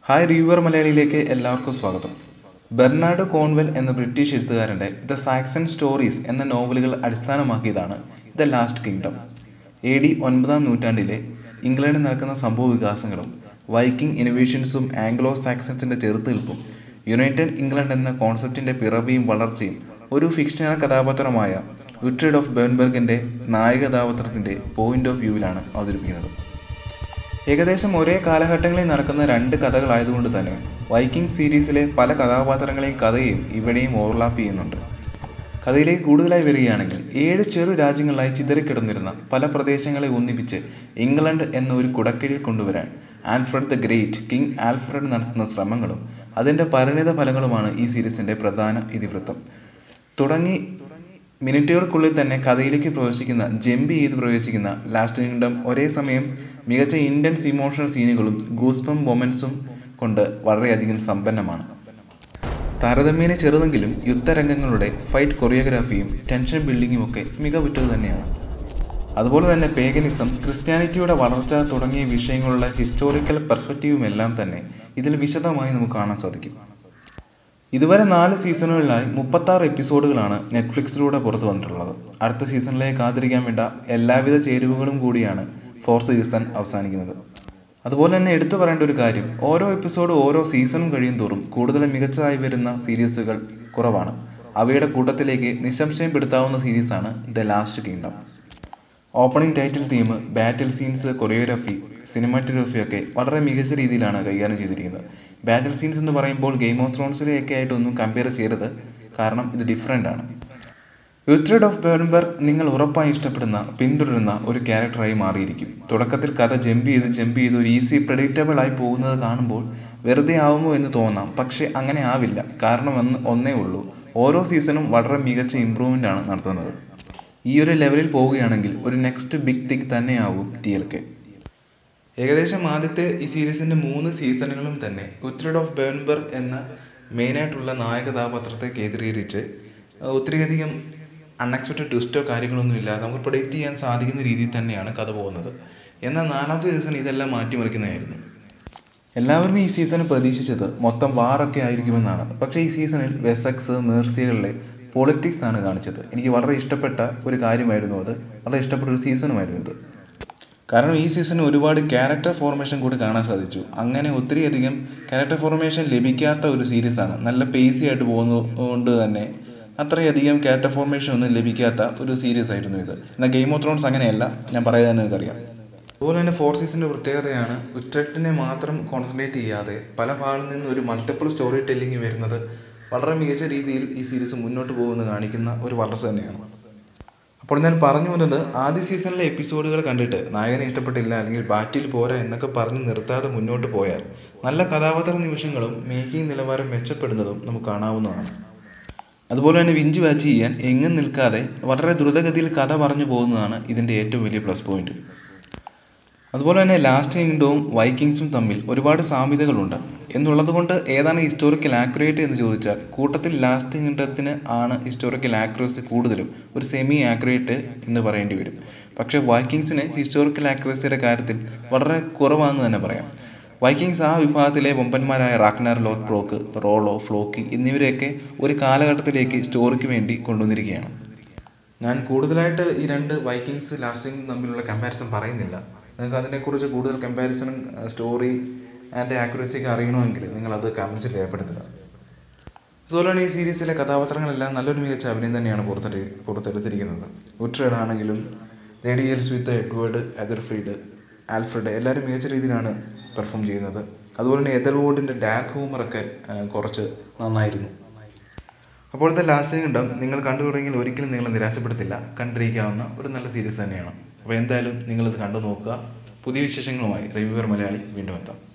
hi reviewer മലയാളിയിലേക്ക് എല്ലാവർക്കും സ്വാഗതം ബെർണാഡ് കോൺവെൽ എന്ന ബ്രിട്ടീഷ് എഴുത്തുകാരൻ്റെ ദ സാക്സൺ സ്റ്റോറീസ് എന്ന നോവലുകൾ അടിസ്ഥാനമാക്കിയതാണ് the last kingdom A D ഒൻപതാം നൂറ്റാണ്ടിലെ ഇംഗ്ലണ്ടിൽ നടക്കുന്ന സംഭവ വികാസങ്ങളും വൈക്കിംഗ് ഇന്നോവേഷൻസും ആംഗ്ലോ സാക്സൺസിൻ്റെ ചെറുത്തുനിൽപ്പും യുണൈറ്റഡ് ഇംഗ്ലണ്ട് എന്ന കോൺസെപ്റ്റിൻ്റെ പിറവിയും വളർച്ചയും ഒരു ഫിക്ഷണൽ കഥാപാത്രമായ വിട്രഡ് ഓഫ് ബേൺബർഗിൻ്റെ നായക കഥാപാത്രത്തിൻ്റെ പോയിന്റ് ഓഫ് വ്യൂവിലാണ് അവതരിപ്പിക്കുന്നത് ഏകദേശം ഒരേ കാലഘട്ടങ്ങളിൽ നടക്കുന്ന രണ്ട് കഥകളായതുകൊണ്ട് തന്നെ വൈക്കിംഗ് സീരീസിലെ പല കഥാപാത്രങ്ങളെയും കഥയും ഇവിടെയും ഓവർലാപ്പ് ചെയ്യുന്നുണ്ട് കഥയിലേക്ക് കൂടുതലായി വരികയാണെങ്കിൽ ഏഴ് ചെറു രാജ്യങ്ങളായി ചിതറിക്കിടന്നിരുന്ന പല പ്രദേശങ്ങളെ ഒന്നിപ്പിച്ച് ഇംഗ്ലണ്ട് എന്ന ഒരു കുടക്കീഴിൽ കൊണ്ടുവരാൻ Alfred the great king Alfred നടത്തുന്ന ശ്രമങ്ങളും അതിൻ്റെ പരിണിത ഫലങ്ങളുമാണ് ഈ സീരീസിൻ്റെ പ്രധാന ഇതിവൃത്തം തുടങ്ങി മിനിറ്റുകൾക്കുള്ളിൽ തന്നെ കഥയിലേക്ക് പ്രവേശിക്കുന്ന ജമ്പ് ചെയ്ത് പ്രവേശിക്കുന്ന ലാസ്റ്റ് കിങ്ഡം ഒരേ സമയം മികച്ച ഇൻറ്റൻസ് ഇമോഷണൽ സീനുകളും ഗൂസ്പം മൊമെൻസും കൊണ്ട് വളരെയധികം സമ്പന്നമാണ് താരതമ്യേന ചെറുതെങ്കിലും യുദ്ധരംഗങ്ങളുടെ ഫൈറ്റ് കൊറിയോഗ്രാഫിയും ടെൻഷൻ ബിൽഡിങ്ങും ഒക്കെ മികവുറ്റത് തന്നെയാണ് അതുപോലെ തന്നെ പേഗനിസം ക്രിസ്ത്യാനിറ്റിയുടെ വളർച്ച തുടങ്ങിയ വിഷയങ്ങളുള്ള ഹിസ്റ്റോറിക്കൽ പെർസ്പെക്റ്റീവും എല്ലാം തന്നെ ഇതിൽ വിശദമായി നമുക്ക് കാണാൻ സാധിക്കും ഇതുവരെ നാല് സീസണുകളിലായി മുപ്പത്താറ് എപ്പിസോഡുകളാണ് നെറ്റ്ഫ്ലിക്സിലൂടെ പുറത്തു വന്നിട്ടുള്ളത് അടുത്ത സീസണിലേക്ക് കാത്തിരിക്കാൻ വേണ്ട എല്ലാവിധ ചേരുവകളും കൂടിയാണ് ഫോർത്ത് സീസൺ അവസാനിക്കുന്നത് അതുപോലെ തന്നെ എടുത്തു പറയേണ്ട ഒരു കാര്യം ഓരോ എപ്പിസോഡും ഓരോ സീസണും കഴിയും തോറും കൂടുതൽ മികച്ചതായി വരുന്ന സീരീസുകൾ കുറവാണ് അവയുടെ കൂട്ടത്തിലേക്ക് നിസ്സംശയം പെടുത്താവുന്ന സീരീസാണ് the last kingdom opening title theme battle scenes choreography cinematography ഒക്കെ വളരെ മികച്ച രീതിയിലാണ് കൈകാര്യം ചെയ്തിരിക്കുന്നത് ബാറ്റിൽ സീൻസ് എന്ന് പറയുമ്പോൾ ഗെയിം ഓഫ് ത്രോൺസിലെയൊക്കെ ആയിട്ടൊന്നും കമ്പയർ ചെയ്യരുത് കാരണം ഇത് ഡിഫറെൻ്റ് ആണ് യുത്രിഡ് ഓഫ് ബേൺബർഗ് നിങ്ങൾ ഉറപ്പായി ഇഷ്ടപ്പെടുന്ന പിന്തുടരുന്ന ഒരു ക്യാരക്ടറായി മാറിയിരിക്കും തുടക്കത്തിൽ കഥ ജമ്പ് ചെയ്ത് ജമ്പ് ചെയ്ത് ഒരു ഈസി പ്രഡിക്റ്റബിൾ ആയി പോകുന്നത് കാണുമ്പോൾ വെറുതെ ആവുമോ എന്ന് തോന്നാം പക്ഷേ അങ്ങനെ ആവില്ല കാരണം എന്ന് ഒന്നേ ഉള്ളൂ ഓരോ സീസണും വളരെ മികച്ച ഇമ്പ്രൂവ്മെൻ്റ് ആണ് നടത്തുന്നത് ഈ ഒരു ലെവലിൽ പോവുകയാണെങ്കിൽ ഒരു നെക്സ്റ്റ് ബിഗ് തിങ് തന്നെയാവും ടി എൽ കെ ഏകദേശം ആദ്യത്തെ ഈ സീരീസിൻ്റെ മൂന്ന് സീസണുകളും തന്നെ ഉത്രിഡ് ഓഫ് ബേൺബർഗ് എന്ന മെയിനായിട്ടുള്ള നായക കഥാപാത്രത്തെ കേന്ദ്രീകരിച്ച് ഒത്തിരിയധികം അൺഎക്സ്പെക്റ്റഡ് ട്വിസ്റ്റോ കാര്യങ്ങളൊന്നും ഇല്ലാതെ നമുക്ക് പ്രൊഡിക്റ്റ് ചെയ്യാൻ സാധിക്കുന്ന രീതിയിൽ തന്നെയാണ് കഥ പോകുന്നത് എന്നാൽ നാലാമത്തെ സീസൺ ഇതെല്ലാം മാറ്റിമറിക്കുന്നതായിരുന്നു എല്ലാവരും ഈ സീസൺ പ്രതീക്ഷിച്ചത് മൊത്തം വാറൊക്കെ ആയിരിക്കുമെന്നാണ് പക്ഷേ ഈ സീസണിൽ വെസക്സ് മേഴ്സികളിലെ പൊളിറ്റിക്സ് ആണ് കാണിച്ചത് എനിക്ക് വളരെ ഇഷ്ടപ്പെട്ട ഒരു കാര്യമായിരുന്നു അത് വളരെ ഇഷ്ടപ്പെട്ട ഒരു സീസണുമായിരുന്നു ഇത് കാരണം ഈ സീസണിൽ ഒരുപാട് ക്യാരക്ടർ ഫോർമേഷൻ കൂടി കാണാൻ സാധിച്ചു അങ്ങനെ ഒത്തിരിയധികം ക്യാരക്ടർ ഫോർമേഷൻ ലഭിക്കാത്ത ഒരു സീരീസാണ് നല്ല പേസി ആയിട്ട് പോകുന്നതുകൊണ്ട് തന്നെ അത്രയധികം ക്യാരക്ടർ ഫോർമേഷൻ ഒന്നും ലഭിക്കാത്ത ഒരു സീരീസ് ആയിരുന്നു ഇത് എന്നാൽ ഗെയിം ഓഫ് ത്രോൺസ് അങ്ങനെയല്ല ഞാൻ പറയാൻ നിങ്ങൾക്കറിയാം അതുപോലെ തന്നെ ഫോർ സീസണിൻ്റെ പ്രത്യേകതയാണ് ഉറ്ററ്റിനെ മാത്രം കോൺസെൻട്രേറ്റ് ചെയ്യാതെ പല ഭാഗങ്ങളിൽ നിന്ന് ഒരു മൾട്ടിപ്പിൾ സ്റ്റോറി ടെല്ലിംഗ് വരുന്നത് വളരെ മികച്ച രീതിയിൽ ഈ സീരീസ് മുന്നോട്ട് പോകുമെന്ന് കാണിക്കുന്ന ഒരു വളർച്ച തന്നെയാണ് അപ്പോൾ ഞാൻ പറഞ്ഞു വന്നത് ആദ്യ സീസണിലെ എപ്പിസോഡുകൾ കണ്ടിട്ട് നായകനെ ഇഷ്ടപ്പെട്ടില്ല അല്ലെങ്കിൽ ബാറ്റിൽ പോരാ എന്നൊക്കെ പറഞ്ഞ് നിർത്താതെ മുന്നോട്ട് പോയാൽ നല്ല കഥാപാത്ര നിമിഷങ്ങളും മേക്കിംഗ് നിലവാരം മെച്ചപ്പെടുന്നതും നമുക്ക് കാണാവുന്നതാണ് അതുപോലെ തന്നെ വിഞ്ച് വാച്ച് ചെയ്യാൻ എങ്ങും നിൽക്കാതെ വളരെ ദ്രുതഗതിയിൽ കഥ പറഞ്ഞു പോകുന്നതാണ് ഇതിൻ്റെ ഏറ്റവും വലിയ പ്ലസ് പോയിന്റ് അതുപോലെ തന്നെ ലാസ്റ്റ് കിങ്ഡവും വൈക്കിങ്സും തമ്മിൽ ഒരുപാട് സാമ്യതകളുണ്ട് എന്നുള്ളത് കൊണ്ട് ഏതാണ് ഹിസ്റ്റോറിക്കൽ ആക്യുറേറ്റ് എന്ന് ചോദിച്ചാൽ കൂട്ടത്തിൽ ലാസ്റ്റ് കിങ്ഡത്തിന് ആണ് ഹിസ്റ്റോറിക്കൽ ആക്യുറസി കൂടുതലും ഒരു സെമി ആക്യുറേറ്റ് എന്ന് പറയേണ്ടി വരും പക്ഷേ വൈക്കിങ്സിന് ഹിസ്റ്റോറിക്കൽ ആക്യുറസിയുടെ കാര്യത്തിൽ വളരെ കുറവാണെന്ന് തന്നെ പറയാം വൈക്കിങ്സ് ആ വിഭാഗത്തിലെ വമ്പന്മാരായ റാഗ്നാർ ലോത്ത് പ്രോക്ക് റോളോ ഫ്ലോക്കി എന്നിവരെയൊക്കെ ഒരു കാലഘട്ടത്തിലേക്ക് സ്റ്റോറിക്ക് വേണ്ടി കൊണ്ടുവന്നിരിക്കുകയാണ് ഞാൻ കൂടുതലായിട്ട് ഈ രണ്ട് വൈക്കിങ്സ് ലാസ്റ്റിംഗ് തമ്മിലുള്ള കമ്പാരിസൺ പറയുന്നില്ല നിങ്ങൾക്ക് അതിനെക്കുറിച്ച് കൂടുതൽ കമ്പാരിസണും സ്റ്റോറി ആൻഡ് ആക്യുറസി ഒക്കെ അറിയണമെങ്കിൽ നിങ്ങളത് കമൻസിൽ രേഖപ്പെടുത്തുക അതുപോലെ തന്നെ ഈ സീരീസിലെ കഥാപാത്രങ്ങളെല്ലാം നല്ലൊരു മികച്ച അഭിനയം തന്നെയാണ് പുറത്തെടു പുറത്തെടുത്തിരിക്കുന്നത് ഉട്രേഡ് ആണെങ്കിലും lady Ealhswith Edward Aethelflaed Alfred എല്ലാവരും മികച്ച രീതിയിലാണ് പെർഫോം ചെയ്യുന്നത് അതുപോലെ തന്നെ എദർവുഡിൻ്റെ ഡാർക്ക് ഹ്യൂമറൊക്കെ കുറച്ച് നന്നായിരുന്നു അപ്പോഴത്തെ ലാസ്റ്റ് കിണ്ടും നിങ്ങൾ കണ്ടു തുടങ്ങിയാൽ ഒരിക്കലും നിങ്ങളെ നിരാശപ്പെടുത്തില്ല കണ്ടിരിക്കാവുന്ന ഒരു നല്ല സീരീസ് തന്നെയാണ് അപ്പോൾ എന്തായാലും നിങ്ങളിത് കണ്ടു നോക്കുക പുതിയ വിശേഷങ്ങളുമായി റിവ്യൂവർ മലയാളി വീണ്ടും എത്താം